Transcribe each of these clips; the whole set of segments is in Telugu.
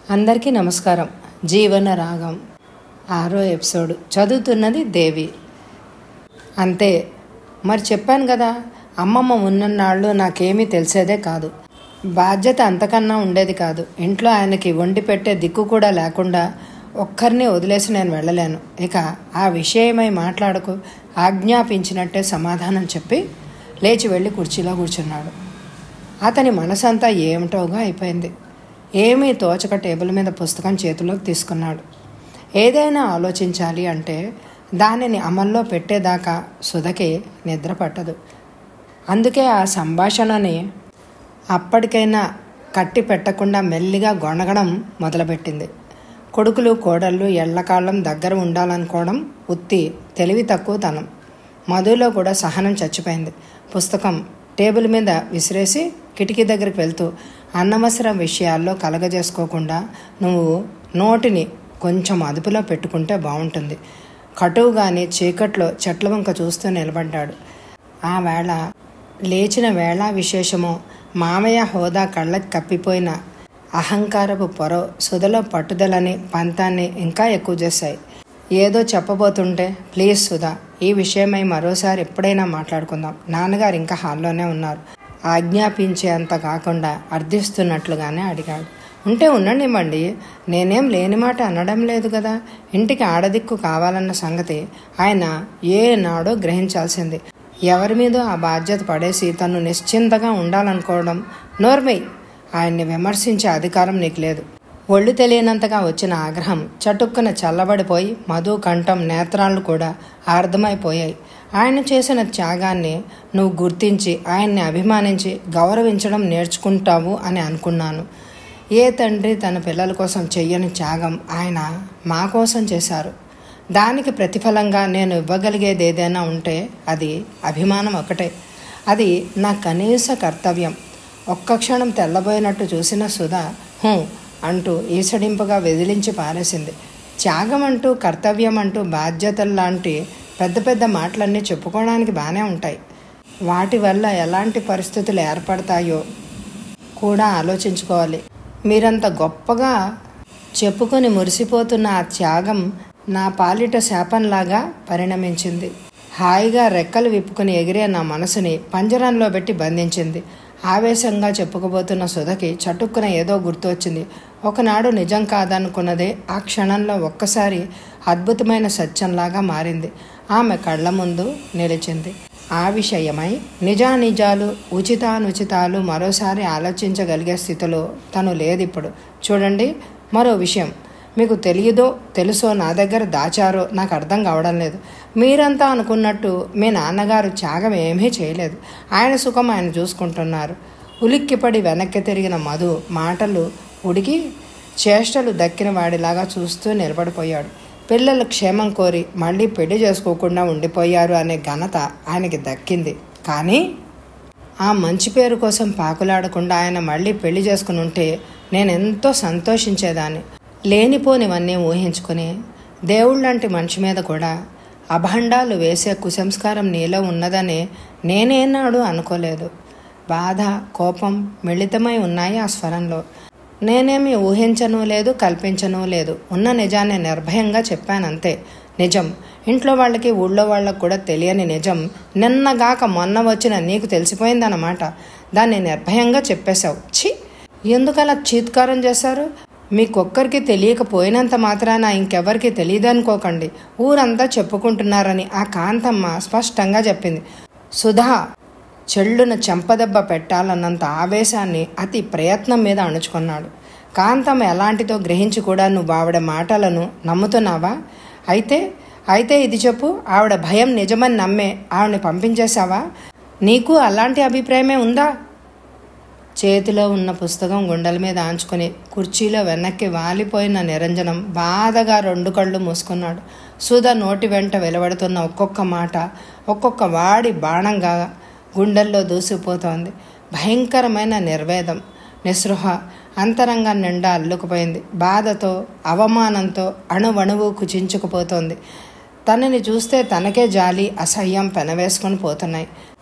అందరికీ నమస్కారం జీవన రాగం ఆరో ఎపిసోడ్ చదువుతున్నది దేవి అంతే మరి చెప్పాను కదా అమ్మమ్మ ఉన్నన్నాళ్ళు నాకేమీ తెలిసేదే కాదు బాధ్యత అంతకన్నా ఉండేది కాదు ఇంట్లో ఆయనకి వండి పెట్టే దిక్కు కూడా లేకుండా ఒక్కరిని వదిలేసి నేను వెళ్ళలేను ఇక ఆ విషయమై మాట్లాడకు ఆజ్ఞాపించినట్టే సమాధానం చెప్పి లేచి వెళ్ళి కుర్చీలో కూర్చున్నాడు అతని మనసంతా ఏమిటోగా అయిపోయింది ఏమీ తోచక టేబుల్ మీద పుస్తకం చేతిలోకి తీసుకున్నాడు ఏదైనా ఆలోచించాలి అంటే దానిని అమల్లో పెట్టేదాకా సుధకి నిద్ర పట్టదు అందుకే ఆ సంభాషణని అప్పటికైనా కట్టి పెట్టకుండా మెల్లిగా గొనగడం మొదలుపెట్టింది కొడుకులు కోడళ్ళు ఎళ్లకాలం దగ్గర ఉండాలనుకోవడం ఉత్తి తెలివి తక్కువతనం మధులో కూడా సహనం చచ్చిపోయింది పుస్తకం టేబుల్ మీద విసిరేసి కిటికీ దగ్గరికి వెళ్తూ అన్నవసరం విషయాల్లో కలగజేసుకోకుండా నువ్వు నోటిని కొంచెం అదుపులో పెట్టుకుంటే బాగుంటుంది కటువుగాని చీకట్లో చెట్ల వంక చూస్తూ నిలబడ్డాడు ఆ వేళ లేచిన వేళ విశేషమో మామయ్య హోదా కళ్ళకి కప్పిపోయిన అహంకారపు పొర సుధలో పట్టుదలని పంతాన్ని ఇంకా ఎక్కువ చేశాయి ఏదో చెప్పబోతుంటే ప్లీజ్ సుధా ఈ విషయమై మరోసారి ఎప్పుడైనా మాట్లాడుకుందాం నాన్నగారు ఇంకా హాల్లోనే ఉన్నారు ఆజ్ఞాపించేంత కాకుండా అర్థిస్తున్నట్లుగానే అడిగాడు ఉంటే ఉండండివ్వండి నేనేం లేని మాట అనడం లేదు కదా ఇంటికి ఆడదిక్కు కావాలన్న సంగతి ఆయన ఏనాడో గ్రహించాల్సింది ఎవరి మీదో ఆ బాధ్యత పడేసి తను నిశ్చింతగా ఉండాలనుకోవడం నోర్మై ఆయన్ని విమర్శించే అధికారం నీకు లేదు ఒళ్ళు తెలియనంతగా వచ్చిన ఆగ్రహం చటుక్కున చల్లబడిపోయి మధు కంఠం నేత్రాలు కూడా అర్థమైపోయాయి ఆయన చేసిన త్యాగాన్ని నువ్వు గుర్తించి ఆయన్ని అభిమానించి గౌరవించడం నేర్చుకుంటావు అని అనుకున్నాను ఏ తండ్రి తన పిల్లల కోసం చెయ్యని త్యాగం ఆయన మా కోసం చేశారు దానికి ప్రతిఫలంగా నేను ఇవ్వగలిగేది ఏదైనా ఉంటే అది అభిమానం ఒకటే అది నా కనీస కర్తవ్యం ఒక్క క్షణం తెల్లబోయినట్టు చూసిన సుధా హూ అంటూ ఈసడింపుగా వెదిలించి పారేసింది త్యాగం అంటూ కర్తవ్యం అంటూ బాధ్యతల్లాంటి పెద్ద పెద్ద మాటలన్నీ చెప్పుకోవడానికి బాగానే ఉంటాయి వాటి వల్ల ఎలాంటి పరిస్థితులు ఏర్పడతాయో కూడా ఆలోచించుకోవాలి మీరంత గొప్పగా చెప్పుకొని మురిసిపోతున్న ఆ త్యాగం నా పాలిట శాపంలాగా పరిణమించింది హాయిగా రెక్కలు విప్పుకుని ఎగిరే నా మనసుని పంజరంలో పెట్టి బంధించింది ఆవేశంగా చెప్పుకోబోతున్న సుధకి చటుక్కున ఏదో గుర్తు వచ్చింది ఒకనాడు నిజం కాదనుకున్నదే ఆ క్షణంలో ఒక్కసారి అద్భుతమైన సత్యంలాగా మారింది ఆమె కళ్ళ ముందు నిలిచింది ఆ విషయమై నిజానిజాలు ఉచితానుచితాలు మరోసారి ఆలోచించగలిగే స్థితిలో తను లేదిప్పుడు చూడండి మరో విషయం మీకు తెలియదో తెలుసో నా దగ్గర దాచారో నాకు అర్థం కావడం లేదు మీరంతా అనుకున్నట్టు మీ నాన్నగారు త్యాగం ఏమీ చేయలేదు ఆయన సుఖం ఆయన చూసుకుంటున్నారు ఉలిక్కిపడి వెనక్కి తిరిగిన మధు మాటలు ఉడికి చేష్టలు దక్కిన వాడిలాగా చూస్తూ నిలబడిపోయాడు పిల్లల క్షేమం కోరి మళ్ళీ పెళ్లి చేసుకోకుండా ఉండిపోయారు అనే ఘనత ఆయనకి దక్కింది కానీ ఆ మంచి పేరు కోసం పాకులాడకుండా ఆయన మళ్ళీ పెళ్లి చేసుకుని ఉంటే నేను ఎంతో సంతోషించేదాన్ని లేనిపోనివన్నీ ఊహించుకుని దేవుళ్ళంటి మనిషి మీద కూడా అభండాలు వేసే కుసంస్కారం నీలో ఉన్నదని నేనేనాడు అనుకోలేదు బాధ కోపం మిళితమై ఉన్నాయి ఆ స్వరంలో నేనేమి ఊహించను లేదు కల్పించను లేదు ఉన్న నిజాన్ని నిర్భయంగా చెప్పానంతే నిజం ఇంట్లో వాళ్ళకి ఊళ్ళో వాళ్ళకు కూడా తెలియని నిజం నిన్నగాక మొన్న వచ్చిన నీకు తెలిసిపోయిందన్నమాట దాన్ని నిర్భయంగా చెప్పేశావు ఛీ ఎందుకలా చీత్కారం చేశారు మీకొక్కరికి తెలియకపోయినంత మాత్రాన ఇంకెవరికి తెలియదనుకోకండి ఊరంతా చెప్పుకుంటున్నారని ఆ కాంతమ్మ స్పష్టంగా చెప్పింది సుధా చెల్లున చెంపదెబ్బ పెట్టాలన్నంత ఆవేశాన్ని అతి ప్రయత్నం మీద అణుచుకున్నాడు కాంతమ్మ ఎలాంటిదో గ్రహించి కూడా నువ్వు ఆవిడ మాటలను నమ్ముతున్నావా అయితే అయితే ఇది చెప్పు ఆవిడ భయం నిజమని నమ్మే ఆవిడని పంపించేశావా నీకు అలాంటి అభిప్రాయమే ఉందా చేతిలో ఉన్న పుస్తకం గుండెల మీద ఆంచుకొని కుర్చీలో వెనక్కి వాలిపోయిన నిరంజనం బాధగా రెండు కళ్ళు మూసుకున్నాడు సుధ నోటి వెంట వెలువడుతున్న ఒక్కొక్క మాట ఒక్కొక్క వాడి బాణంగా గుండెల్లో దూసిపోతోంది భయంకరమైన నిర్వేదం నిస్పృహ అంతరంగం నిండా అల్లుకుపోయింది బాధతో అవమానంతో అణువణువు కుచించుకుపోతోంది తనని చూస్తే తనకే జాలి అసహ్యం పెనవేసుకొని పోతున్నాయి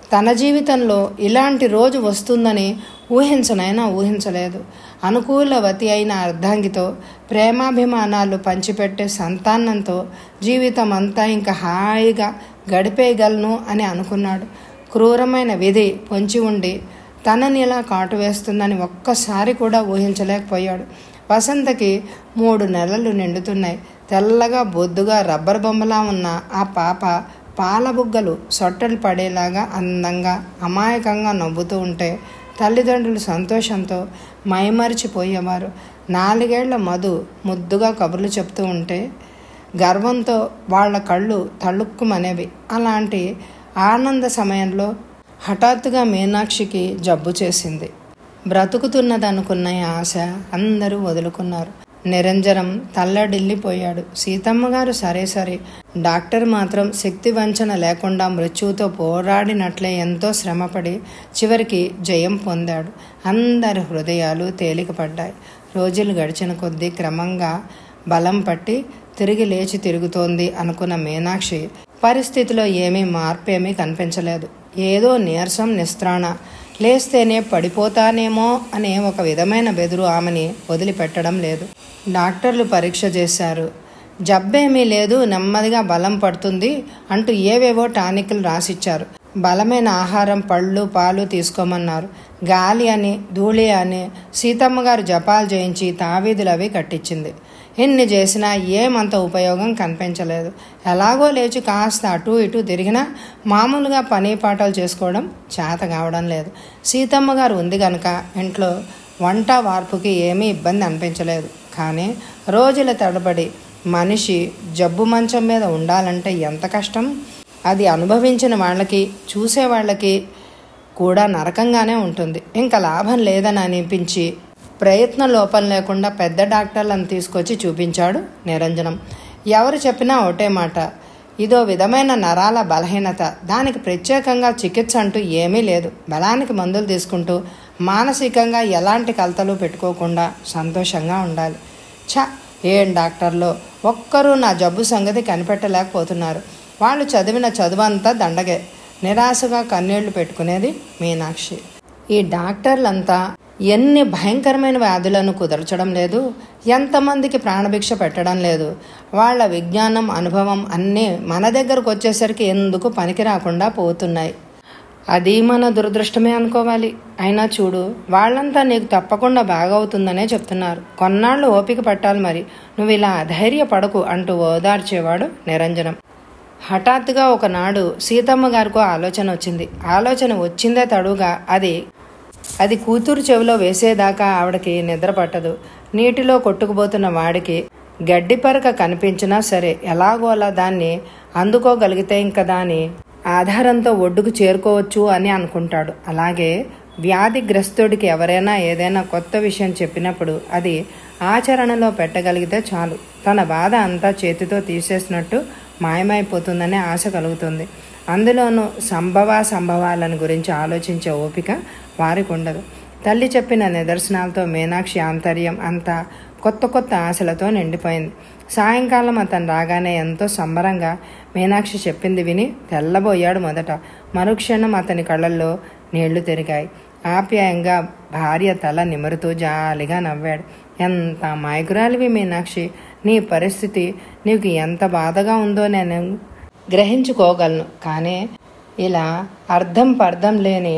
తన జీవితంలో ఇలాంటి రోజు వస్తుందని ఊహించనైనా ఊహించలేదు అనుకూలవతి అయిన అర్ధాంగితో ప్రేమాభిమానాలు పంచిపెట్టే సంతానంతో జీవితం అంతా ఇంకా హాయిగా గడిపేయగలను అని అనుకున్నాడు క్రూరమైన విధి పొంచి ఉండి తనని ఇలా కాటు వేస్తుందని ఒక్కసారి కూడా ఊహించలేకపోయాడు వసంతకి మూడు నెలలు నిండుతున్నాయి తెల్లగా బొద్దుగా రబ్బర్ బొమ్మలా ఉన్న ఆ పాప పాలబుగ్గలు సొట్టలు పడేలాగా అందంగా అమాయకంగా నవ్వుతూ ఉంటే తల్లిదండ్రులు సంతోషంతో మైమరిచిపోయేవారు నాలుగేళ్ల మధు ముద్దుగా కబుర్లు చెప్తూ ఉంటే గర్వంతో వాళ్ళ కళ్ళు తళుక్కుమనేవి అలాంటి ఆనంద సమయంలో హఠాత్తుగా మీనాక్షికి జబ్బు చేసింది బ్రతుకుతున్నదనుకున్న ఆశ అందరూ వదులుకున్నారు నిరంజనం తల్లడిల్లిపోయాడు సీతమ్మ గారు సరే సరే డాక్టర్ మాత్రం శక్తి వంచన లేకుండా మృత్యువుతో పోరాడినట్లే ఎంతో శ్రమపడి చివరికి జయం పొందాడు అందరి హృదయాలు తేలికపడ్డాయి రోజులు గడిచిన కొద్దీ క్రమంగా బలం పట్టి తిరిగి లేచి తిరుగుతోంది అనుకున్న మీనాక్షి పరిస్థితిలో ఏమీ మార్పేమీ కనిపించలేదు ఏదో నీరసం నిస్త్రాణ లేస్తేనే పడిపోతానేమో అనే ఒక విధమైన బెదురు ఆమెని వదిలిపెట్టడం లేదు డాక్టర్లు పరీక్ష చేశారు జబ్బేమీ లేదు నెమ్మదిగా బలం పడుతుంది అంటూ ఏవేవో టానిక్లు రాసిచ్చారు బలమైన ఆహారం పళ్ళు పాలు తీసుకోమన్నారు గాలి అని ధూళి అని సీతమ్మ గారు జపాలు చేయించి తావీదులు అవి కట్టించింది ఎన్ని చేసినా ఏమంత ఉపయోగం కనిపించలేదు ఎలాగో లేచి కాస్త అటు ఇటు తిరిగినా మామూలుగా పని పాటలు చేసుకోవడం చేత కావడం లేదు సీతమ్మ గారు ఉంది కనుక ఇంట్లో వంట వార్పుకి ఏమీ ఇబ్బంది అనిపించలేదు కానీ రోజుల తడబడి మనిషి జబ్బు మంచం మీద ఉండాలంటే ఎంత కష్టం అది అనుభవించిన వాళ్ళకి చూసే వాళ్ళకి కూడా నరకంగానే ఉంటుంది ఇంకా లాభం లేదని అనిపించి ప్రయత్న లోపం లేకుండా పెద్ద డాక్టర్లను తీసుకొచ్చి చూపించాడు నిరంజనం ఎవరు చెప్పినా ఒకటే మాట ఇదో విధమైన నరాల బలహీనత దానికి ప్రత్యేకంగా చికిత్స అంటూ ఏమీ లేదు బలానికి మందులు తీసుకుంటూ మానసికంగా ఎలాంటి కలతలు పెట్టుకోకుండా సంతోషంగా ఉండాలి ఛ ఏం డాక్టర్లో ఒక్కరూ నా జబ్బు సంగతి కనిపెట్టలేకపోతున్నారు వాళ్ళు చదివిన చదువంతా దండగే నిరాశగా కన్నీళ్లు పెట్టుకునేది మీనాక్షి ఈ డాక్టర్లంతా ఎన్ని భయంకరమైన వ్యాధులను కుదర్చడం లేదు ఎంతమందికి ప్రాణభిక్ష పెట్టడం లేదు వాళ్ళ విజ్ఞానం అనుభవం అన్నీ మన దగ్గరకు వచ్చేసరికి ఎందుకు పనికి రాకుండా పోతున్నాయి అది మన దురదృష్టమే అనుకోవాలి అయినా చూడు వాళ్ళంతా నీకు తప్పకుండా బాగవుతుందనే చెప్తున్నారు కొన్నాళ్ళు ఓపిక పట్టాలి మరి నువ్వు ఇలా అధైర్యపడకు అంటూ ఓదార్చేవాడు నిరంజనం హఠాత్తుగా ఒకనాడు సీతమ్మ గారికో ఆలోచన వచ్చింది ఆలోచన వచ్చిందే తడుగా అది అది కూతురు చెవిలో వేసేదాకా ఆవిడకి నిద్ర పట్టదు నీటిలో కొట్టుకుపోతున్న వాడికి గడ్డి పరక కనిపించినా సరే ఎలాగోలా దాన్ని అందుకోగలిగితే ఇంక దాని ఆధారంతో ఒడ్డుకు చేరుకోవచ్చు అని అనుకుంటాడు అలాగే వ్యాధిగ్రస్తుడికి ఎవరైనా ఏదైనా కొత్త విషయం చెప్పినప్పుడు అది ఆచరణలో పెట్టగలిగితే చాలు తన బాధ అంతా చేతితో తీసేసినట్టు మాయమైపోతుందనే ఆశ కలుగుతుంది అందులోనూ సంభవ సంభవాలను గురించి ఆలోచించే ఓపిక వారికి ఉండదు తల్లి చెప్పిన నిదర్శనాలతో మీనాక్షి ఆంతర్యం అంతా కొత్త కొత్త ఆశలతో నిండిపోయింది సాయంకాలం అతను రాగానే ఎంతో సంబరంగా మీనాక్షి చెప్పింది విని తెల్లబోయాడు మొదట మరుక్షణం అతని కళ్ళల్లో నీళ్లు తిరిగాయి ఆప్యాయంగా భార్య తల నిమురుతూ జాలిగా నవ్వాడు ఎంత మాయకురాలివి మీనాక్షి నీ పరిస్థితి నీకు ఎంత బాధగా ఉందో నేను గ్రహించుకోగలను కానీ ఇలా అర్థం పర్థం లేని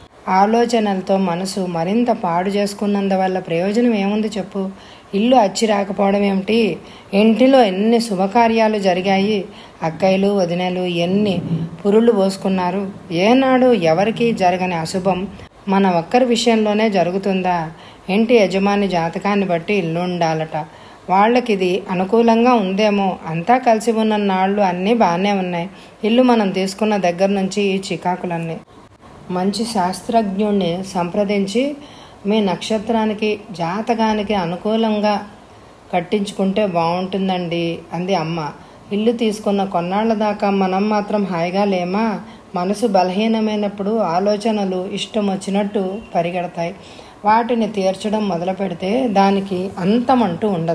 ఆలోచనలతో మనసు మరింత పాడు చేసుకున్నందువల్ల ప్రయోజనం ఏముంది చెప్పు ఇల్లు అచ్చి రాకపోవడం ఏమిటి ఇంటిలో ఎన్ని శుభకార్యాలు జరిగాయి అక్కయ్యలు వదినలు ఎన్ని పురుళ్ళు పోసుకున్నారు ఏనాడు ఎవరికి జరగని అశుభం మన ఒక్కరి విషయంలోనే జరుగుతుందా ఇంటి యజమాని జాతకాన్ని బట్టి ఇల్లు ఉండాలట వాళ్ళకి ఇది అనుకూలంగా ఉందేమో అంతా కలిసి ఉన్న నాళ్ళు అన్నీ బాగానే ఉన్నాయి ఇల్లు మనం తీసుకున్న దగ్గర నుంచి ఈ చికాకులన్నీ మంచి శాస్త్రజ్ఞుణ్ణి సంప్రదించి మీ నక్షత్రానికి జాతకానికి అనుకూలంగా కట్టించుకుంటే బాగుంటుందండి అంది అమ్మ ఇల్లు తీసుకున్న కొన్నాళ్ల దాకా మనం మాత్రం హాయిగా లేమా మనసు బలహీనమైనప్పుడు ఆలోచనలు ఇష్టం వచ్చినట్టు పరిగెడతాయి వాటిని తీర్చడం మొదలు పెడితే దానికి అంతమంటూ ఉండదు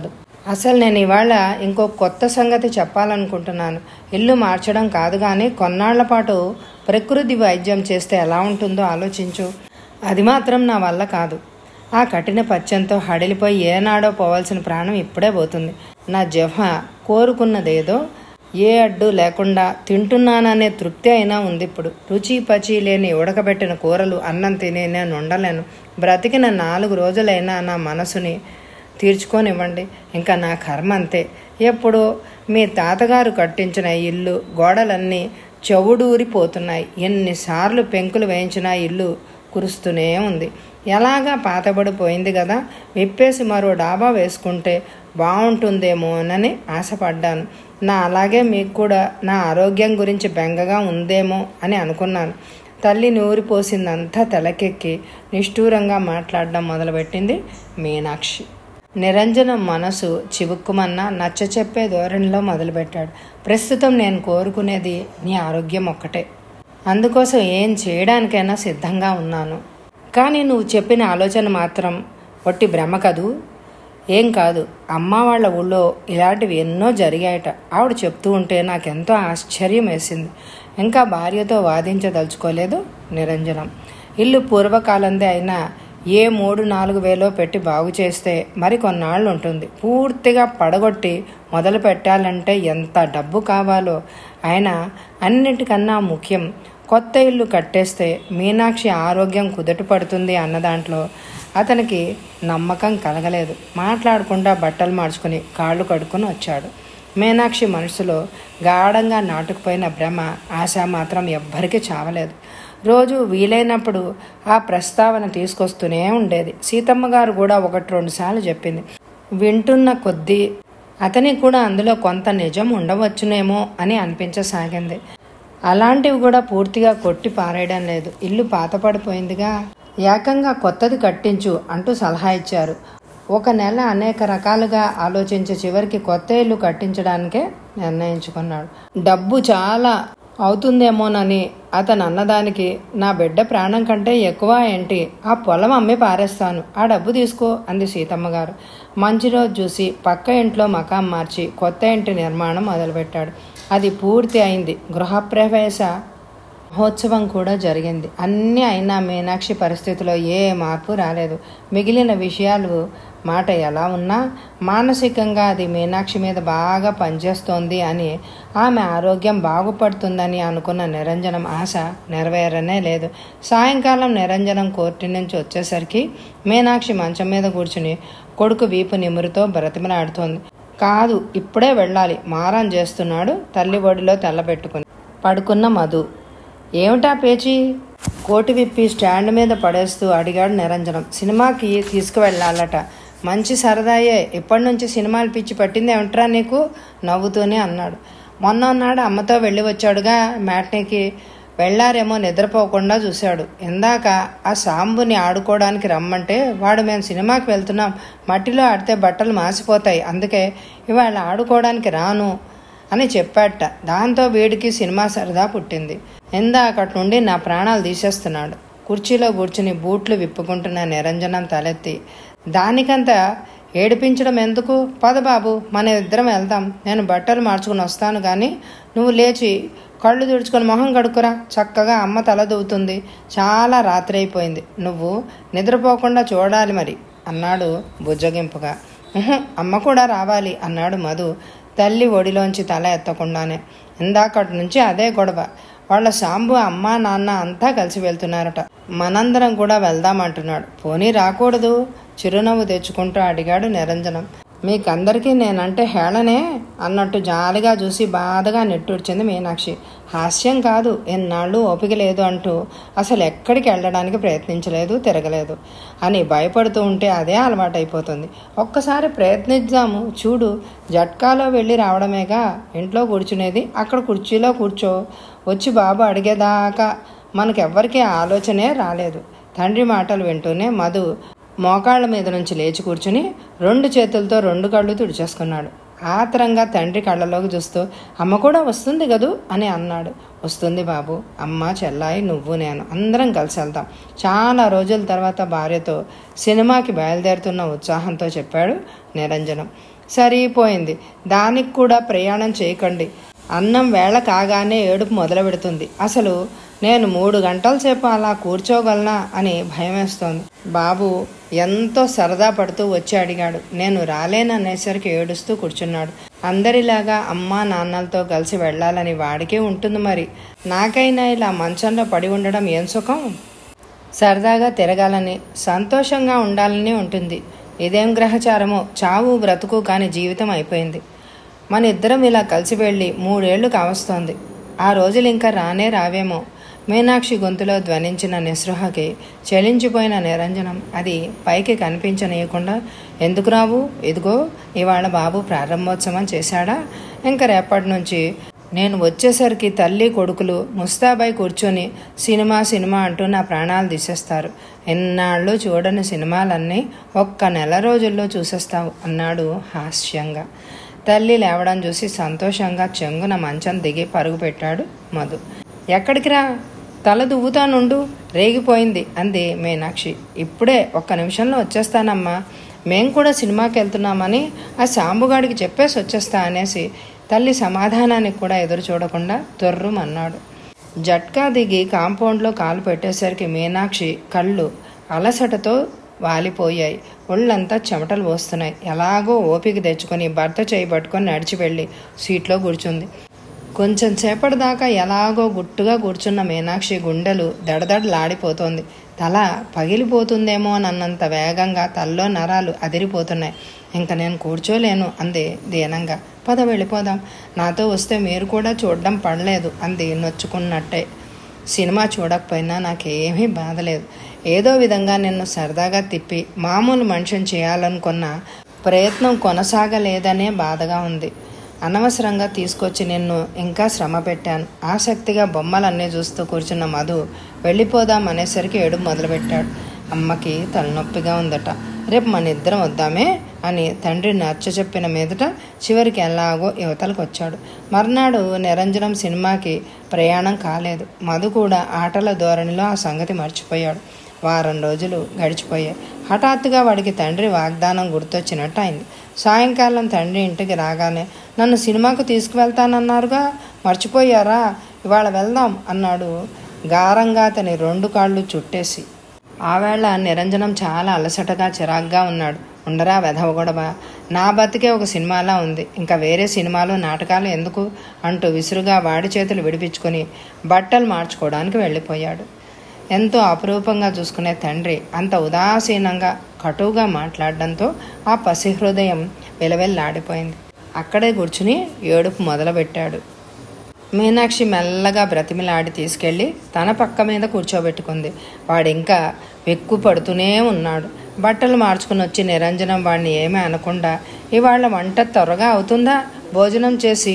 అసలు నేను ఇవాళ ఇంకో కొత్త సంగతి చెప్పాలనుకుంటున్నాను ఇల్లు మార్చడం కాదు కానీ కొన్నాళ్ల పాటు ప్రకృతి వైద్యం చేస్తే ఎలా ఉంటుందో ఆలోచించు అది మాత్రం నా వల్ల కాదు ఆ కఠిన పచ్చంతో హడిలిపోయి ఏనాడో పోవాల్సిన ప్రాణం ఇప్పుడే పోతుంది నా జహ కోరుకున్నదేదో ఏ అడ్డు లేకుండా తింటున్నాననే తృప్తి అయినా ఉంది ఇప్పుడు రుచి పచి లేని ఉడకబెట్టిన కూరలు అన్నం తిని నేను ఉండలేను బ్రతికిన నాలుగు రోజులైనా నా మనసుని తీర్చుకోనివ్వండి ఇంకా నా కర్మ అంతే ఎప్పుడో మీ తాతగారు కట్టించిన ఇల్లు గోడలన్నీ చెవుడూరిపోతున్నాయి ఎన్నిసార్లు పెంకులు వేయించిన ఇల్లు కురుస్తూనే ఉంది ఎలాగా పాతబడిపోయింది కదా విప్పేసి మరో డాబా వేసుకుంటే బాగుంటుందేమోనని ఆశపడ్డాను నా అలాగే మీకు కూడా నా ఆరోగ్యం గురించి బెంగగా ఉందేమో అని అనుకున్నాను తల్లి నూరిపోసిందంతా తలకెక్కి నిష్ఠూరంగా మాట్లాడడం మొదలుపెట్టింది మీనాక్షి నిరంజనం మనసు చివుక్కుమన్న నచ్చ చెప్పే ధోరణిలో మొదలుపెట్టాడు ప్రస్తుతం నేను కోరుకునేది నీ ఆరోగ్యం ఒక్కటే అందుకోసం ఏం చేయడానికైనా సిద్ధంగా ఉన్నాను కానీ నువ్వు చెప్పిన ఆలోచన మాత్రం ఒట్టి భ్రమ కదూ ఏం కాదు అమ్మ వాళ్ళ ఊళ్ళో ఇలాంటివి ఎన్నో జరిగాయట ఆవిడ చెప్తూ ఉంటే నాకెంతో ఆశ్చర్యం వేసింది ఇంకా భార్యతో వాదించదలుచుకోలేదు నిరంజనం ఇల్లు పూర్వకాలందే అయినా ఏ మూడు నాలుగు వేలో పెట్టి బాగు చేస్తే మరి కొన్నాళ్ళు ఉంటుంది పూర్తిగా పడగొట్టి మొదలు పెట్టాలంటే ఎంత డబ్బు కావాలో ఆయన అన్నిటికన్నా ముఖ్యం కొత్త ఇల్లు కట్టేస్తే మీనాక్షి ఆరోగ్యం కుదుట పడుతుంది అన్న దాంట్లో అతనికి నమ్మకం కలగలేదు మాట్లాడకుండా బట్టలు మార్చుకుని కాళ్ళు కడుక్కొని వచ్చాడు మీనాక్షి మనసులో గాఢంగా నాటుకుపోయిన భ్రమ ఆశ మాత్రం ఎవ్వరికీ చావలేదు రోజు వీలైనప్పుడు ఆ ప్రస్తావన తీసుకొస్తూనే ఉండేది సీతమ్మ గారు కూడా ఒకటి రెండు సార్లు చెప్పింది వింటున్న కొద్దీ అతనికి కూడా అందులో కొంత నిజం ఉండవచ్చునేమో అని అనిపించసాగింది అలాంటివి కూడా పూర్తిగా కొట్టి పారేయడం లేదు ఇల్లు పాతపడిపోయిందిగా ఏకంగా కొత్తది కట్టించు అంటూ సలహా ఇచ్చారు ఒక నెల అనేక రకాలుగా ఆలోచించి చివరికి కొత్త ఇల్లు కట్టించడానికే నిర్ణయించుకున్నాడు డబ్బు చాలా అవుతుందేమోనని అతను అన్నదానికి నా బిడ్డ ప్రాణం కంటే ఎక్కువ ఏంటి ఆ పొలం అమ్మి పారేస్తాను ఆ డబ్బు తీసుకో అంది సీతమ్మ గారు మంచి రోజు చూసి పక్క ఇంట్లో మకాం మార్చి కొత్త ఇంటి నిర్మాణం మొదలుపెట్టాడు అది పూర్తి అయింది గృహప్రవేశ మహోత్సవం కూడా జరిగింది అన్నీ అయినా మీనాక్షి పరిస్థితిలో ఏ మార్పు రాలేదు మిగిలిన విషయాలు మాట ఎలా ఉన్నా మానసికంగా అది మీనాక్షి మీద బాగా పనిచేస్తోంది అని ఆమె ఆరోగ్యం బాగుపడుతుందని అనుకున్న నిరంజనం ఆశ నెరవేరనే లేదు సాయంకాలం నిరంజనం కోర్టు నుంచి వచ్చేసరికి మీనాక్షి మంచం మీద కూర్చుని కొడుకు వీపు నిమురుతో బ్రతిమలాడుతోంది కాదు ఇప్పుడే వెళ్ళాలి మారం చేస్తున్నాడు తల్లి ఒడిలో తెల్లబెట్టుకుని పడుకున్న మధు ఏమిటా పేచి కోటి విప్పి స్టాండ్ మీద పడేస్తూ అడిగాడు నిరంజనం సినిమాకి తీసుకువెళ్ళాలట మంచి సరదాయే ఇప్పటి నుంచి సినిమాలు పిచ్చి పట్టింది ఏమిట్రా నీకు నవ్వుతూనే అన్నాడు మొన్న నాడు అమ్మతో వెళ్ళి వచ్చాడుగా మ్యాట్నీకి వెళ్ళారేమో నిద్రపోకుండా చూశాడు ఇందాక ఆ సాంబుని ఆడుకోవడానికి రమ్మంటే వాడు మేము సినిమాకి వెళ్తున్నాం మట్టిలో ఆడితే బట్టలు మాసిపోతాయి అందుకే ఇవాళ ఆడుకోవడానికి రాను అని చెప్పాట దాంతో వీడికి సినిమా సరదా పుట్టింది ఇందాకటి నుండి నా ప్రాణాలు తీసేస్తున్నాడు కుర్చీలో కూర్చుని బూట్లు విప్పుకుంటున్న నిరంజనం తలెత్తి దానికంత ఏడిపించడం ఎందుకు పద బాబు మన ఇద్దరం వెళ్దాం నేను బట్టలు మార్చుకుని వస్తాను కానీ నువ్వు లేచి కళ్ళు తుడుచుకొని మొహం కడుక్కురా చక్కగా అమ్మ తల దూవుతుంది చాలా రాత్రి అయిపోయింది నువ్వు నిద్రపోకుండా చూడాలి మరి అన్నాడు బుజ్జగింపుగా "ఉహుం, అమ్మ కూడా రావాలి అన్నాడు మధు తల్లి ఒడిలోంచి తల ఎత్తకుండానే ఇందాకటి నుంచి అదే గొడవ వాళ్ళ సాంబు అమ్మ నాన్న అంతా కలిసి వెళ్తున్నారట మనందరం కూడా వెళ్దామంటున్నాడు పోనీ రాకూడదు చిరునవ్వు తెచ్చుకుంటూ అడిగాడు నిరంజనం మీకందరికీ నేనంటే హేళనే అన్నట్టు జాలిగా చూసి బాధగా నెట్టూర్చింది మీనాక్షి హాస్యం కాదు ఎన్నాళ్ళు ఓపిక లేదు అంటూ అసలు ఎక్కడికి వెళ్ళడానికి ప్రయత్నించలేదు తిరగలేదు అని భయపడుతూ ఉంటే అదే అలవాటైపోతుంది ఒక్కసారి ప్రయత్నిద్దాము చూడు జట్కాలో వెళ్ళి రావడమేగా ఇంట్లో కూర్చునేది అక్కడ కుర్చీలో కూర్చో వచ్చి బాబు అడిగేదాకా మనకెవ్వరికీ ఆలోచనే రాలేదు తండ్రి మాటలు వింటూనే మధు మోకాళ్ళ మీద నుంచి లేచి కూర్చుని రెండు చేతులతో రెండు కళ్ళు తుడిచేసుకున్నాడు ఆతరంగా తండ్రి కళ్ళలోకి చూస్తూ అమ్మ కూడా వస్తుంది కదూ అని అన్నాడు వస్తుంది బాబు అమ్మ చెల్లాయి నువ్వు నేను అందరం కలిసి వెళ్తాం చాలా రోజుల తర్వాత భార్యతో సినిమాకి బయలుదేరుతున్న ఉత్సాహంతో చెప్పాడు నిరంజనం సరిపోయింది దానికి కూడా ప్రయాణం చేయకండి అన్నం వేళ కాగానే ఏడుపు మొదలు పెడుతుంది అసలు నేను మూడు గంటల సేపు అలా కూర్చోగలనా అని భయమేస్తోంది బాబు ఎంతో సరదా పడుతూ వచ్చి అడిగాడు నేను రాలేననేసరికి ఏడుస్తూ కూర్చున్నాడు అందరిలాగా అమ్మా నాన్నలతో కలిసి వెళ్ళాలని వాడికే ఉంటుంది మరి నాకైనా ఇలా మంచంలో పడి ఉండడం ఏం సుఖం సరదాగా తిరగాలని సంతోషంగా ఉండాలని ఉంటుంది ఇదేం గ్రహచారమో చావు బ్రతుకు కాని జీవితం అయిపోయింది మన ఇద్దరం ఇలా కలిసి వెళ్ళి మూడేళ్లు కావస్తోంది ఆ రోజులు ఇంకా రానే రావేమో మీనాక్షి గొంతులో ధ్వనించిన నిస్పృహకి చలించిపోయిన నిరంజనం అది పైకి కనిపించనీయకుండా ఎందుకు రావు ఇదిగో ఇవాళ బాబు ప్రారంభోత్సవం చేశాడా ఇంకా రేపటి నుంచి నేను వచ్చేసరికి తల్లి కొడుకులు ముస్తాబాయి కూర్చొని సినిమా సినిమా అంటూ నా ప్రాణాలు తీసేస్తారు ఎన్నాళ్ళు చూడని సినిమాలన్నీ ఒక్క నెల రోజుల్లో చూసేస్తావు అన్నాడు హాస్యంగా తల్లి లేవడం చూసి సంతోషంగా చెంగున మంచం దిగి పరుగు పెట్టాడు మధు ఎక్కడికి రా తల దువ్వుతానుండు రేగిపోయింది అంది మీనాక్షి ఇప్పుడే ఒక్క నిమిషంలో వచ్చేస్తానమ్మా మేం కూడా సినిమాకి వెళ్తున్నామని ఆ సాంబుగాడికి చెప్పేసి వచ్చేస్తా అనేసి తల్లి సమాధానానికి కూడా ఎదురు చూడకుండా తొర్రుమన్నాడు జట్కా దిగి కాంపౌండ్లో కాలు పెట్టేసరికి మీనాక్షి కళ్ళు అలసటతో వాలిపోయాయి ఒళ్ళంతా చెమటలు పోస్తున్నాయి ఎలాగో ఓపిక తెచ్చుకొని భర్త చేయి పట్టుకొని నడిచి వెళ్ళి సీట్లో కూర్చుంది కొంచెం సేపటి దాకా ఎలాగో గుట్టుగా కూర్చున్న మీనాక్షి గుండెలు దడదడలాడిపోతోంది తల పగిలిపోతుందేమో అన్నంత వేగంగా తల్లో నరాలు అదిరిపోతున్నాయి ఇంకా నేను కూర్చోలేను అంది దీనంగా పద వెళ్ళిపోదాం నాతో వస్తే మీరు కూడా చూడడం పడలేదు అంది నొచ్చుకున్నట్టే సినిమా చూడకపోయినా నాకేమీ బాధ లేదు ఏదో విధంగా నిన్ను సరదాగా తిప్పి మామూలు మనిషిని చేయాలనుకున్న ప్రయత్నం కొనసాగలేదనే బాధగా ఉంది అనవసరంగా తీసుకొచ్చి నిన్ను ఇంకా శ్రమ పెట్టాను ఆసక్తిగా బొమ్మలన్నీ చూస్తూ కూర్చున్న మధు వెళ్ళిపోదాం అనేసరికి ఏడుపు మొదలుపెట్టాడు అమ్మకి తలనొప్పిగా ఉందట రేపు మన ఇద్దరం వద్దామే అని తండ్రి నచ్చ చెప్పిన మీదట చివరికి ఎలాగో యువతలకు వచ్చాడు మర్నాడు నిరంజనం సినిమాకి ప్రయాణం కాలేదు మధు కూడా ఆటల ధోరణిలో ఆ సంగతి మర్చిపోయాడు వారం రోజులు గడిచిపోయాయి హఠాత్తుగా వాడికి తండ్రి వాగ్దానం గుర్తొచ్చినట్టు అయింది సాయంకాలం తండ్రి ఇంటికి రాగానే నన్ను సినిమాకు తీసుకువెళ్తానన్నారుగా మర్చిపోయారా ఇవాళ వెళ్దాం అన్నాడు గారంగా అతని రెండు కాళ్ళు చుట్టేసి ఆవేళ నిరంజనం చాలా అలసటగా చిరాగ్గా ఉన్నాడు ఉండరా వెధవ గొడవ నా బతికే ఒక సినిమాలా ఉంది ఇంకా వేరే సినిమాలు నాటకాలు ఎందుకు అంటూ విసురుగా వాడి చేతులు విడిపించుకొని బట్టలు మార్చుకోవడానికి వెళ్ళిపోయాడు ఎంతో అపురూపంగా చూసుకునే తండ్రి అంత ఉదాసీనంగా కటువుగా మాట్లాడడంతో ఆ పసి హృదయం విలవెల్లాడిపోయింది అక్కడే కూర్చుని ఏడుపు మొదలుపెట్టాడు మీనాక్షి మెల్లగా బ్రతిమిలాడి తీసుకెళ్ళి తన పక్క మీద కూర్చోబెట్టుకుంది వాడు ఇంకా వెక్కు పడుతూనే ఉన్నాడు బట్టలు మార్చుకుని వచ్చి నిరంజనం వాడిని ఏమీ అనకుండా ఇవాళ వంట త్వరగా అవుతుందా భోజనం చేసి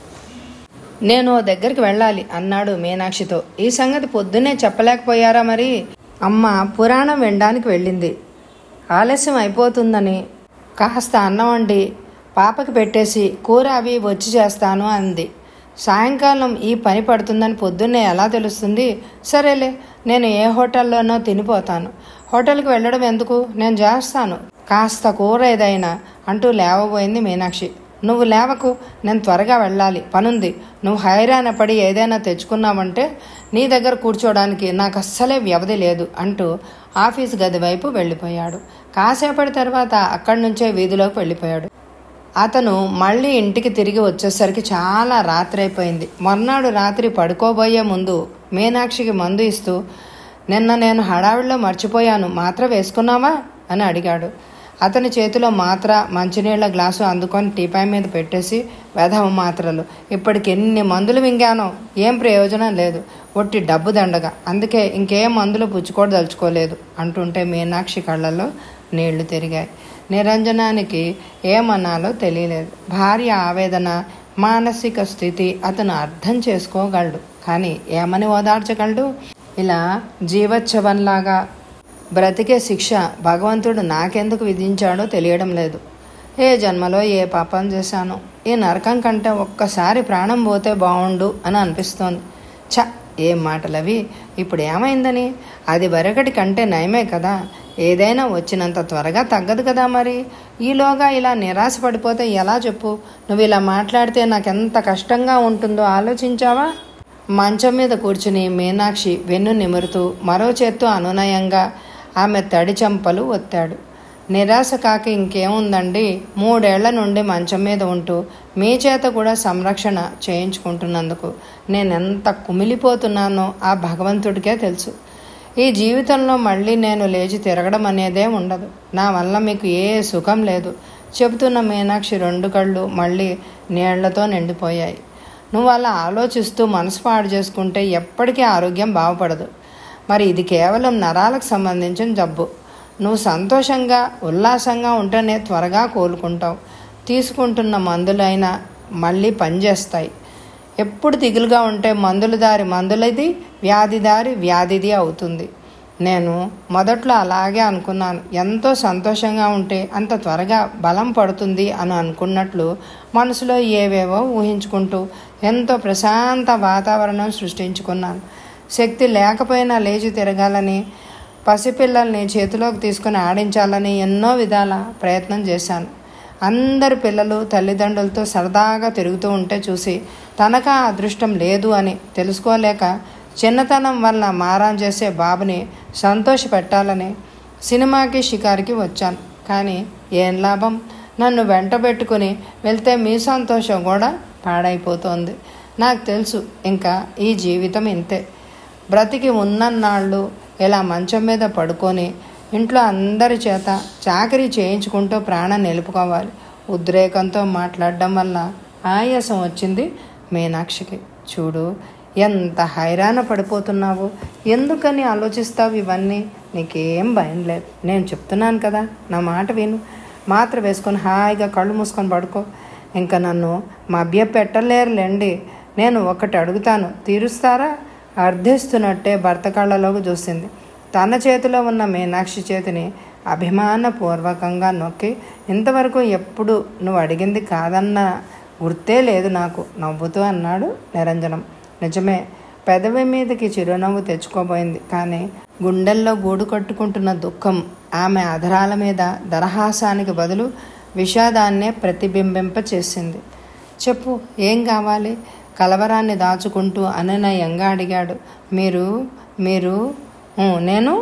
నేను ఓ దగ్గరికి వెళ్ళాలి అన్నాడు మీనాక్షితో ఈ సంగతి పొద్దున్నే చెప్పలేకపోయారా మరి అమ్మ పురాణం వినడానికి వెళ్ళింది ఆలస్యం అయిపోతుందని కాస్త అన్నం వండి పాపకి పెట్టేసి కూర అవి వచ్చి చేస్తాను అంది సాయంకాలం ఈ పని పడుతుందని పొద్దున్నే ఎలా తెలుస్తుంది సరేలే నేను ఏ హోటల్లోనో తినిపోతాను హోటల్కి వెళ్ళడం ఎందుకు నేను చేస్తాను కాస్త కూర ఏదైనా అంటూ లేవబోయింది మీనాక్షి నువ్వు లేవకు నేను త్వరగా వెళ్ళాలి పనుంది నువ్వు హైరాణ పడి ఏదైనా తెచ్చుకున్నావంటే నీ దగ్గర కూర్చోడానికి నాకు అస్సలే వ్యవధి లేదు అంటూ ఆఫీస్ గది వైపు వెళ్ళిపోయాడు కాసేపటి తర్వాత అక్కడి నుంచే వీధిలోకి వెళ్ళిపోయాడు అతను మళ్ళీ ఇంటికి తిరిగి వచ్చేసరికి చాలా రాత్రి అయిపోయింది మర్నాడు రాత్రి పడుకోబోయే ముందు మీనాక్షికి మందు ఇస్తూ నిన్న నేను హడావిడిలో మర్చిపోయాను మాత్ర వేసుకున్నావా అని అడిగాడు అతని చేతిలో మాత్ర మంచినీళ్ల గ్లాసు అందుకొని టీపాయ్ మీద పెట్టేసి వెధవ మాత్రలు ఇప్పటికి ఎన్ని మందులు మింగానో ఏం ప్రయోజనం లేదు ఒట్టి డబ్బు దండగా అందుకే ఇంకేం మందులు పుచ్చుకోదలుచుకోలేదు అంటుంటే మీనాక్షి కళ్ళల్లో నీళ్లు తిరిగాయి నిరంజనానికి ఏమన్నాలో తెలియలేదు భార్య ఆవేదన మానసిక స్థితి అతను అర్థం చేసుకోగలడు కానీ ఏమని ఓదార్చగలడు ఇలా జీవోత్సవంలాగా బ్రతికే శిక్ష భగవంతుడు నాకెందుకు విధించాడో తెలియడం లేదు ఏ జన్మలో ఏ పాపం చేశాను ఈ నరకం కంటే ఒక్కసారి ప్రాణం పోతే బాగుండు అని అనిపిస్తోంది ఛ ఏం మాటలవి ఇప్పుడు ఏమైందని అది వరకటి కంటే నయమే కదా ఏదైనా వచ్చినంత త్వరగా తగ్గదు కదా మరి ఈలోగా ఇలా నిరాశ పడిపోతే ఎలా చెప్పు నువ్వు ఇలా మాట్లాడితే నాకు ఎంత కష్టంగా ఉంటుందో ఆలోచించావా మంచం మీద కూర్చుని మీనాక్షి వెన్ను నిమురుతూ మరో చేత్తో అనునయంగా ఆమె తడి చెంపలు ఒత్తాడు నిరాశ కాక ఇంకేముందండి మూడేళ్ల నుండి మంచం మీద ఉంటూ మీ చేత కూడా సంరక్షణ చేయించుకుంటున్నందుకు నేనెంత కుమిలిపోతున్నానో ఆ భగవంతుడికే తెలుసు ఈ జీవితంలో మళ్ళీ నేను లేచి తిరగడం అనేదే ఉండదు నా వల్ల మీకు ఏ సుఖం లేదు చెబుతున్న మీనాక్షి రెండు కళ్ళు మళ్ళీ నీళ్లతో నిండిపోయాయి నువ్వు అలా ఆలోచిస్తూ మనసు పాడు చేసుకుంటే ఎప్పటికీ ఆరోగ్యం బాగుపడదు మరి ఇది కేవలం నరాలకు సంబంధించిన జబ్బు నువ్వు సంతోషంగా ఉల్లాసంగా ఉంటేనే త్వరగా కోలుకుంటావు తీసుకుంటున్న మందులైనా మళ్ళీ పనిచేస్తాయి ఎప్పుడు దిగులుగా ఉంటే మందుల దారి మందులది వ్యాధి దారి వ్యాధిది అవుతుంది నేను మొదట్లో అలాగే అనుకున్నాను ఎంతో సంతోషంగా ఉంటే అంత త్వరగా బలం పడుతుంది అని అనుకున్నట్లు మనసులో ఏవేవో ఊహించుకుంటూ ఎంతో ప్రశాంత వాతావరణం సృష్టించుకున్నాను శక్తి లేకపోయినా లేచి తిరగాలని పసిపిల్లల్ని చేతిలోకి తీసుకుని ఆడించాలని ఎన్నో విధాల ప్రయత్నం చేశాను అందరి పిల్లలు తల్లిదండ్రులతో సరదాగా తిరుగుతూ ఉంటే చూసి తనకా అదృష్టం లేదు అని తెలుసుకోలేక చిన్నతనం వల్ల మారం చేసే బాబుని సంతోష పెట్టాలని సినిమాకి షికారికి వచ్చాను కానీ ఏం లాభం నన్ను వెంట పెట్టుకుని వెళ్తే మీ సంతోషం కూడా పాడైపోతోంది నాకు తెలుసు ఇంకా ఈ జీవితం ఇంతే బ్రతికి ఉన్నన్నాళ్ళు ఇలా మంచం మీద పడుకొని ఇంట్లో అందరి చేత చాకరీ చేయించుకుంటూ ప్రాణం నిలుపుకోవాలి ఉద్రేకంతో మాట్లాడడం వల్ల ఆయాసం వచ్చింది మీనాక్షికి చూడు ఎంత హైరాణ పడిపోతున్నావు ఎందుకని ఆలోచిస్తావు ఇవన్నీ నీకేం భయం లేదు నేను చెప్తున్నాను కదా నా మాట విను మాత్ర వేసుకొని హాయిగా కళ్ళు మూసుకొని పడుకో ఇంకా నన్ను మభ్య పెట్టలేరులేండి నేను ఒకటి అడుగుతాను తీరుస్తారా అర్థిస్తున్నట్టే భర్త కళ్ళలోకి చూసింది తన చేతిలో ఉన్న మీనాక్షి చేతిని అభిమానపూర్వకంగా నొక్కి ఇంతవరకు ఎప్పుడు నువ్వు అడిగింది కాదన్న గుర్తే లేదు నాకు నవ్వుతూ అన్నాడు నిరంజనం నిజమే పెదవి మీదకి చిరునవ్వు తెచ్చుకోబోయింది కానీ గుండెల్లో గూడు కట్టుకుంటున్న దుఃఖం ఆమె అధరాల మీద దరహాసానికి బదులు విషాదాన్నే ప్రతిబింబింప చేసింది చెప్పు ఏం కావాలి కలవరాన్ని దాచుకుంటూ అననయంగా అడిగాడు మీరు మీరు "ఊ, నేను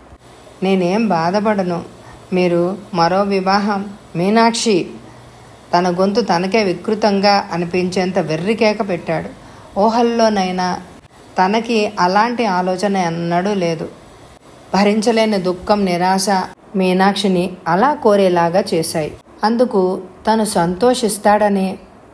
నేనేం బాధపడను మీరు మరో వివాహం మీనాక్షి తన గొంతు తనకే వికృతంగా అనిపించేంత వెర్రికేక పెట్టాడు ఊహల్లోనైనా తనకి అలాంటి ఆలోచన ఎన్నడూ లేదు భరించలేని దుఃఖం నిరాశ మీనాక్షిని అలా కోరేలాగా చేశాయి అందుకు తను సంతోషిస్తాడని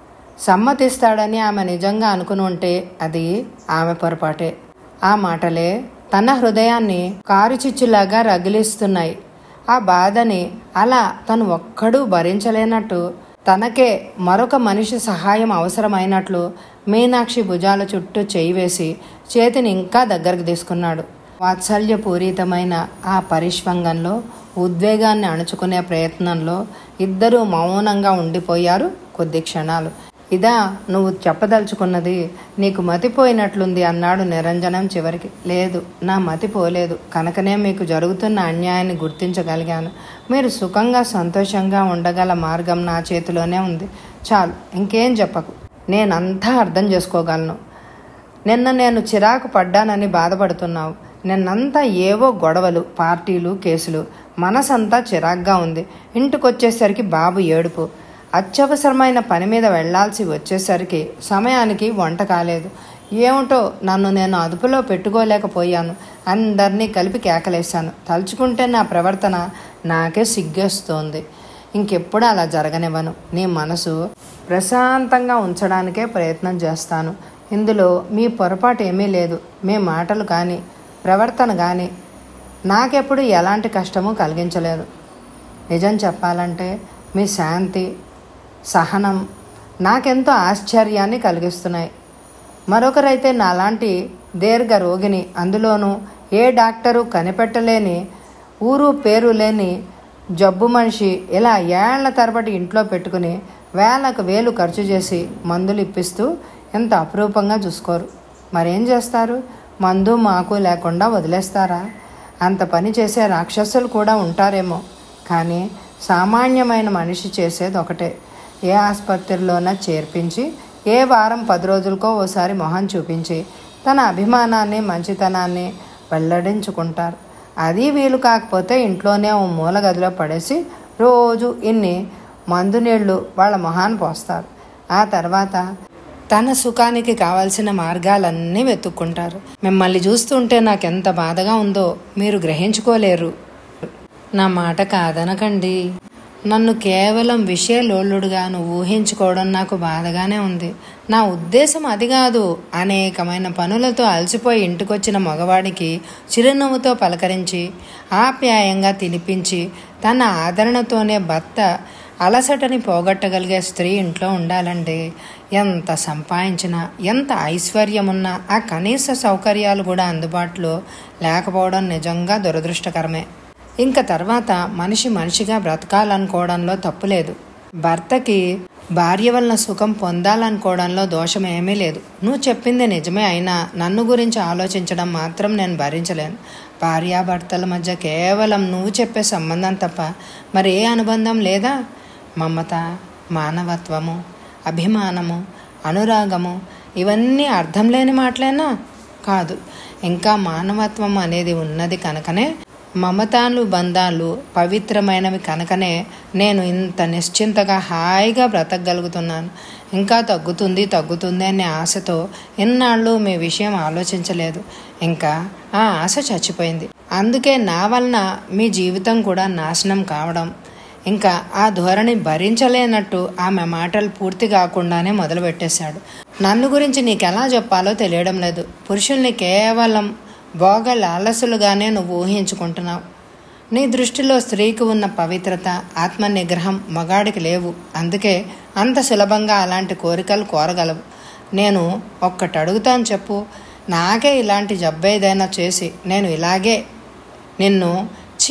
సమ్మతిస్తాడని ఆమె నిజంగా అనుకుని ఉంటే అది ఆమె పొరపాటే ఆ మాటలే తన హృదయాన్ని కారుచిచ్చులాగా రగిలిస్తున్నాయి ఆ బాధని అలా తను ఒక్కడూ భరించలేనట్టు తనకే మరొక మనిషి సహాయం అవసరమైనట్లు మీనాక్షి భుజాల చుట్టూ చేయి వేసి చేతిని ఇంకా దగ్గరకు తీసుకున్నాడు వాత్సల్యపూరితమైన ఆ పరిష్వంగంలో ఉద్వేగాన్ని అణుచుకునే ప్రయత్నంలో ఇద్దరూ మౌనంగా ఉండిపోయారు కొద్ది క్షణాలు ఇదా నువ్వు చెప్పదలుచుకున్నది నీకు మతిపోయినట్లుంది అన్నాడు నిరంజనం చివరికి లేదు నా మతి పోలేదు కనుకనే మీకు జరుగుతున్న అన్యాయాన్ని గుర్తించగలిగాను మీరు సుఖంగా సంతోషంగా ఉండగల మార్గం నా చేతిలోనే ఉంది చాలు ఇంకేం చెప్పకు నేనంతా అర్థం చేసుకోగలను నిన్న నేను చిరాకు పడ్డానని బాధపడుతున్నావు నిన్నంతా ఏవో గొడవలు పార్టీలు కేసులు మనసంతా చిరాగ్గా ఉంది ఇంటికొచ్చేసరికి బాబు ఏడుపు అత్యవసరమైన పని మీద వెళ్లాల్సి వచ్చేసరికి సమయానికి వంట కాలేదు ఏమిటో నన్ను నేను అదుపులో పెట్టుకోలేకపోయాను అందరినీ కలిపి కేకలేశాను తలుచుకుంటే నా ప్రవర్తన నాకే సిగ్గేస్తోంది ఇంకెప్పుడు అలా జరగనివ్వను నీ మనసు ప్రశాంతంగా ఉంచడానికే ప్రయత్నం చేస్తాను ఇందులో మీ పొరపాటు ఏమీ లేదు మీ మాటలు కానీ ప్రవర్తన కానీ నాకెప్పుడు ఎలాంటి కష్టము కలిగించలేదు నిజం చెప్పాలంటే మీ శాంతి సహనం నాకెంతో ఆశ్చర్యాన్ని కలిగిస్తున్నాయి మరొకరైతే నాలాంటి దీర్ఘ రోగిని అందులోనూ ఏ డాక్టరు కనిపెట్టలేని ఊరు పేరు లేని జబ్బు మనిషి ఇలా ఏళ్ల తరబడి ఇంట్లో పెట్టుకుని వేలకు వేలు ఖర్చు చేసి మందులు ఇప్పిస్తూ ఎంత అపురూపంగా చూసుకోరు మరేం చేస్తారు మందు మాకు లేకుండా వదిలేస్తారా అంత పని చేసే రాక్షసులు కూడా ఉంటారేమో కానీ సామాన్యమైన మనిషి చేసేది ఒకటే ఏ ఆసుపత్రిలోన చేర్పించి ఏ వారం పది రోజులకో ఓసారి మొహం చూపించి తన అభిమానాన్ని మంచితనాన్ని వెల్లడించుకుంటారు అది వీలు కాకపోతే ఇంట్లోనే ఓ మూల గదిలో పడేసి రోజు ఇన్ని మందు నీళ్లు వాళ్ళ మొహాన్ని పోస్తారు ఆ తర్వాత తన సుఖానికి కావాల్సిన మార్గాలన్నీ వెతుక్కుంటారు మిమ్మల్ని చూస్తుంటే నాకెంత బాధగా ఉందో మీరు గ్రహించుకోలేరు నా మాట కాదనకండి నన్ను కేవలం విషయలోళ్ళుడుగాను ఊహించుకోవడం నాకు బాధగానే ఉంది నా ఉద్దేశం అది కాదు అనేకమైన పనులతో అలసిపోయి ఇంటికొచ్చిన మగవాడికి చిరునవ్వుతో పలకరించి ఆప్యాయంగా తినిపించి తన ఆదరణతోనే భర్త అలసటని పోగొట్టగలిగే స్త్రీ ఇంట్లో ఉండాలండి ఎంత సంపాదించినా ఎంత ఐశ్వర్యమున్నా ఆ కనీస సౌకర్యాలు కూడా అందుబాటులో లేకపోవడం నిజంగా దురదృష్టకరమే ఇంకా తర్వాత మనిషి మనిషిగా బ్రతకాలనుకోవడంలో తప్పులేదు భర్తకి భార్య వలన సుఖం పొందాలనుకోవడంలో దోషం ఏమీ లేదు నువ్వు చెప్పింది నిజమే అయినా నన్ను గురించి ఆలోచించడం మాత్రం నేను భరించలేను భార్యాభర్తల మధ్య కేవలం నువ్వు చెప్పే సంబంధం తప్ప మరి ఏ అనుబంధం లేదా మమత మానవత్వము అభిమానము అనురాగము ఇవన్నీ అర్థం లేని మాటలేనా కాదు ఇంకా మానవత్వం అనేది ఉన్నది కనుకనే మమతాలు బంధాలు పవిత్రమైనవి కనుకనే నేను ఇంత నిశ్చింతగా హాయిగా బ్రతకగలుగుతున్నాను ఇంకా తగ్గుతుంది తగ్గుతుంది అనే ఆశతో ఇన్నాళ్ళు మీ విషయం ఆలోచించలేదు ఇంకా ఆ ఆశ చచ్చిపోయింది అందుకే నా వలన మీ జీవితం కూడా నాశనం కావడం ఇంకా ఆ ధోరణి భరించలేనట్టు ఆమె మాటలు పూర్తి కాకుండానే మొదలుపెట్టేశాడు నన్ను గురించి నీకెలా చెప్పాలో తెలియడం లేదు పురుషుల్ని కేవలం భోగ లాలసులుగానే నువ్వు ఊహించుకుంటున్నావు నీ దృష్టిలో స్త్రీకి ఉన్న పవిత్రత ఆత్మ నిగ్రహం మగాడికి లేవు అందుకే అంత సులభంగా అలాంటి కోరికలు కోరగలవు నేను ఒక్కటి అడుగుతాను చెప్పు నాకే ఇలాంటి జబ్బేదైనా చేసి నేను ఇలాగే నిన్ను చి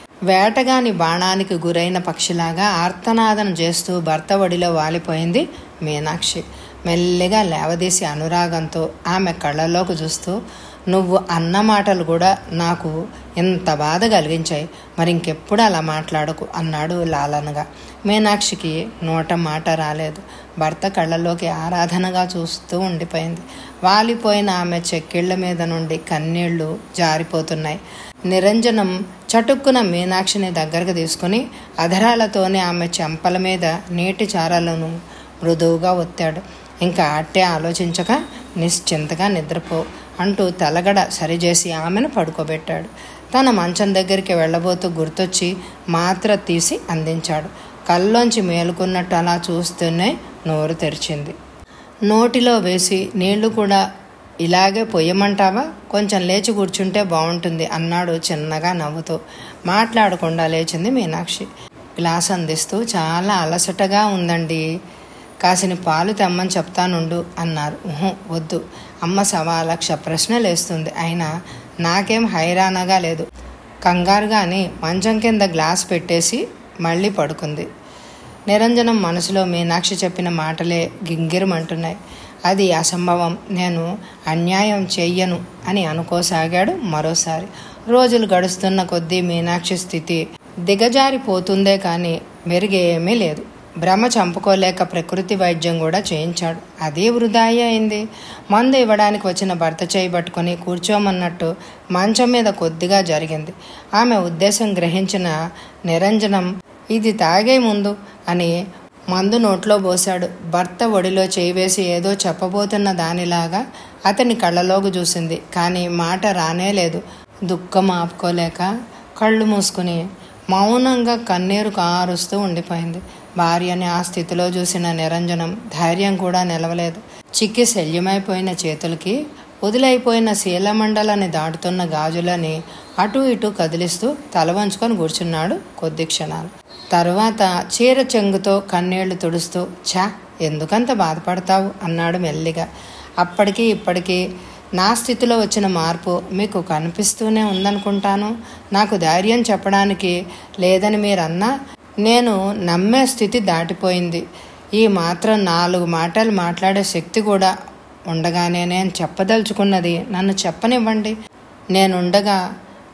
వేటగాని బాణానికి గురైన పక్షిలాగా ఆర్తనాదన చేస్తూ భర్త ఒడిలో వాలిపోయింది మీనాక్షి మెల్లిగా లేవదీసి అనురాగంతో ఆమె కళ్ళలోకి చూస్తూ నువ్వు అన్న మాటలు కూడా నాకు ఎంత బాధ కలిగించాయి మరి ఇంకెప్పుడు అలా మాట్లాడకు అన్నాడు లాలనగా మీనాక్షికి నోట మాట రాలేదు భర్త కళ్ళలోకి ఆరాధనగా చూస్తూ ఉండిపోయింది వాలిపోయిన ఆమె చెక్కిళ్ల మీద నుండి కన్నీళ్లు జారిపోతున్నాయి నిరంజనం చటుక్కున మీనాక్షిని దగ్గరకు తీసుకుని అధరాలతోనే ఆమె చెంపల మీద నీటి చారలను మృదువుగా ఒత్తాడు ఇంకా అట్టే ఆలోచించక నిశ్చింతగా నిద్రపో అంటూ తలగడ సరిచేసి ఆమెను పడుకోబెట్టాడు తన మంచం దగ్గరికి వెళ్ళబోతూ గుర్తొచ్చి మాత్ర తీసి అందించాడు కల్లోంచి మేలుకున్నట్టు అలా చూస్తూనే నోరు తెరిచింది నోటిలో వేసి నీళ్లు కూడా ఇలాగే పొయ్యమంటావా కొంచెం లేచి కూర్చుంటే బాగుంటుంది అన్నాడు చిన్నగా నవ్వుతూ మాట్లాడకుండా లేచింది మీనాక్షి గ్లాస్ అందిస్తూ చాలా అలసటగా ఉందండి కాసిన పాలు తెమ్మని చెప్తానుండు అన్నారు ఉహు వద్దు అమ్మ సవా లక్ష ప్రశ్నలు వేస్తుంది అయినా నాకేం హైరానగా లేదు కంగారుగాని మంచం కింద గ్లాస్ పెట్టేసి మళ్ళీ పడుకుంది నిరంజనం మనసులో మీనాక్షి చెప్పిన మాటలే గింగిరమంటున్నాయి అది అసంభవం నేను అన్యాయం చెయ్యను అని అనుకోసాగాడు మరోసారి రోజులు గడుస్తున్న కొద్దీ మీనాక్షి స్థితి దిగజారిపోతుందే కానీ మెరుగేమీ లేదు భ్రమ చంపుకోలేక ప్రకృతి వైద్యం కూడా చేయించాడు అదే వృధాయి అయింది మందు ఇవ్వడానికి వచ్చిన భర్త చేయి పట్టుకొని కూర్చోమన్నట్టు మంచం మీద కొద్దిగా జరిగింది ఆమె ఉద్దేశం గ్రహించిన నిరంజనం ఇది తాగే ముందు అని మందు నోట్లో పోశాడు భర్త ఒడిలో చేయి వేసి ఏదో చెప్పబోతున్న దానిలాగా అతని కళ్ళలోకి చూసింది కానీ మాట రానే లేదు దుఃఖం ఆపుకోలేక కళ్ళు మూసుకుని మౌనంగా కన్నీరు కారుస్తూ ఉండిపోయింది భార్యని ఆ స్థితిలో చూసిన నిరంజనం ధైర్యం కూడా నిలవలేదు చిక్కి శల్యమైపోయిన చేతులకి వదిలైపోయిన శీలమండలని దాటుతున్న గాజులని అటు ఇటు కదిలిస్తూ తల వంచుకొని కూర్చున్నాడు కొద్ది క్షణాలు తరువాత చీర చెంగుతో కన్నీళ్లు తుడుస్తూ ఛా ఎందుకంత బాధపడతావు అన్నాడు మెల్లిగా అప్పటికి ఇప్పటికీ నా స్థితిలో వచ్చిన మార్పు మీకు కనిపిస్తూనే ఉందనుకుంటాను నాకు ధైర్యం చెప్పడానికి లేదని మీరన్నా నేను నమ్మే స్థితి దాటిపోయింది ఈ మాత్రం నాలుగు మాటలు మాట్లాడే శక్తి కూడా ఉండగానే నేను చెప్పదలుచుకున్నది నన్ను చెప్పనివ్వండి నేనుండగా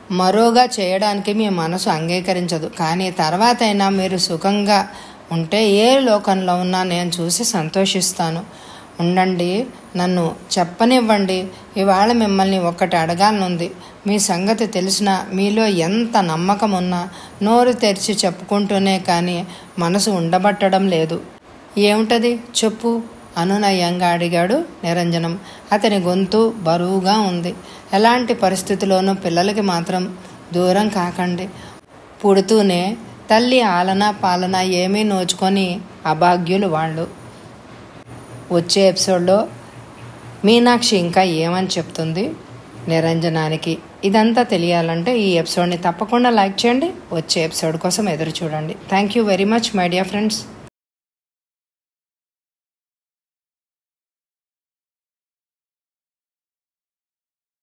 మరోగా చేయడానికి మీ మనసు అంగీకరించదు కానీ తర్వాత అయినా మీరు సుఖంగా ఉంటే ఏ లోకంలో ఉన్నా నేను చూసి సంతోషిస్తాను ఉండండి నన్ను చెప్పనివ్వండి ఇవాళ మిమ్మల్ని ఒక్కటి అడగాలనుంది మీ సంగతి తెలిసినా మీలో ఎంత నమ్మకం ఉన్నా నోరు తెరిచి చెప్పుకుంటూనే కానీ మనసు ఉండబట్టడం లేదు ఏమిటది చెప్పు అనునయంగా అడిగాడు నిరంజనం అతని గొంతు బరువుగా ఉంది ఎలాంటి పరిస్థితిలోనూ పిల్లలకి మాత్రం దూరం కాకండి పుడుతూనే తల్లి ఆలన పాలన ఏమీ నోచుకొని అభాగ్యులు వాళ్ళు వచ్చే ఎపిసోడ్లో మీనాక్షి ఇంకా ఏమని చెప్తుంది నిరంజనానికి ఇదంతా తెలియాలంటే ఈ ఎపిసోడ్ని తప్పకుండా లైక్ చేయండి వచ్చే ఎపిసోడ్ కోసం ఎదురు చూడండి thank you very much my dear friends